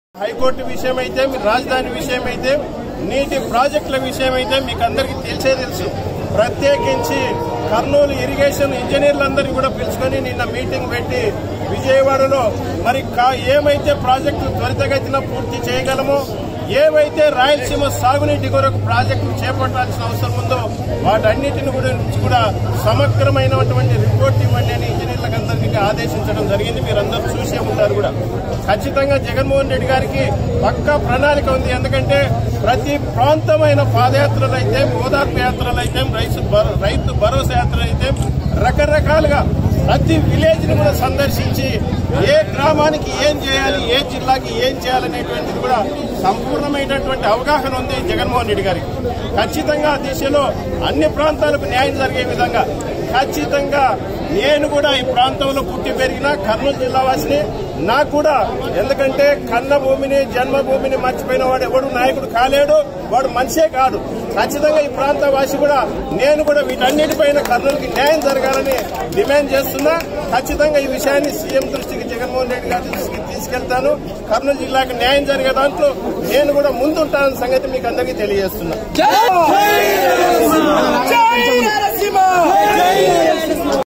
high court విషయం అయితే మీ రాజధాని విషయం అయితే నీటి ప్రాజెక్టుల విషయం అయితే మీకు అందరికీ తెలిసే తెలుసు ప్రత్యేకించి కర్నూలు ఇరిగేషన్ ఇంజనీర్లందరినీ కూడా పిలుచుకొని నిన్న మీటింగ్ పెట్టి విజయవాడలో మరి కా- ఏమైతే ప్రాజెక్టులు త్వరితగతిన పూర్తి చేయగలమో ఏవైతే రాయలసీమ సాగునీటి కొరకు ప్రాజెక్టులు చేపట్టాల్సిన అవసరం ఉందో వాటన్నిటిని గురించి కూడా సమగ్రమైనటువంటి రిపోర్ట్ ఇవ్వండి అని ఇంజనీర్లకు అందరికీ ఆదేశించడం జరిగింది మీరందరూ చూసే ఉంటారు కూడా ఖచ్చితంగా జగన్మోహన్ రెడ్డి గారికి పక్కా ప్రణాళిక ఉంది ఎందుకంటే ప్రతి ప్రాంతమైన పాదయాత్రలు అయితే ఓదార్పు యాత్రలు అయితే రైతు భరో- రైతు భరోసా యాత్రలు అయితే రకరకాలుగా ప్రతి విలేజ్ ని కూడా సందర్శించి ఏ గ్రామానికి ఏం చేయాలి ఏ జిల్లాకి ఏం చేయాలనేటువంటిది కూడా సంపూర్ణమైనటువంటి అవగాహన ఉంది జగన్మోహన్ రెడ్డి గారికి ఖచ్చితంగా ఆ దిశలో అన్ని ప్రాంతాలకు న్యాయం జరిగే విధంగా ఖచ్చితంగా నేను కూడా ఈ ప్రాంతంలో పుట్టి పెరిగిన కర్నూలు జిల్లా వాసిని నాకు కూడా ఎందుకంటే కన్న భూమిని జన్మభూమిని మర్చిపోయిన వాడు ఎవడు నాయకుడు కాలేడు వాడు మనిషే కాదు ఖచ్చితంగా ఈ ప్రాంత వాసి కూడా నేను కూడా వీటన్నిటిపైన కర్నూలుకి న్యాయం జరగాలని డిమాండ్ చేస్తున్నా ఖచ్చితంగా ఈ విషయాన్ని సీఎం దృష్టికి జగన్మోహన్ రెడ్డి గారి దృష్టికి తీసుకెళ్తాను కర్నూలు జిల్లాకి న్యాయం జరిగే దాంట్లో నేను కూడా ముందుంటానన్న సంగతి మీకు అందరికీ తెలియజేస్తున్నా జై నరసింహ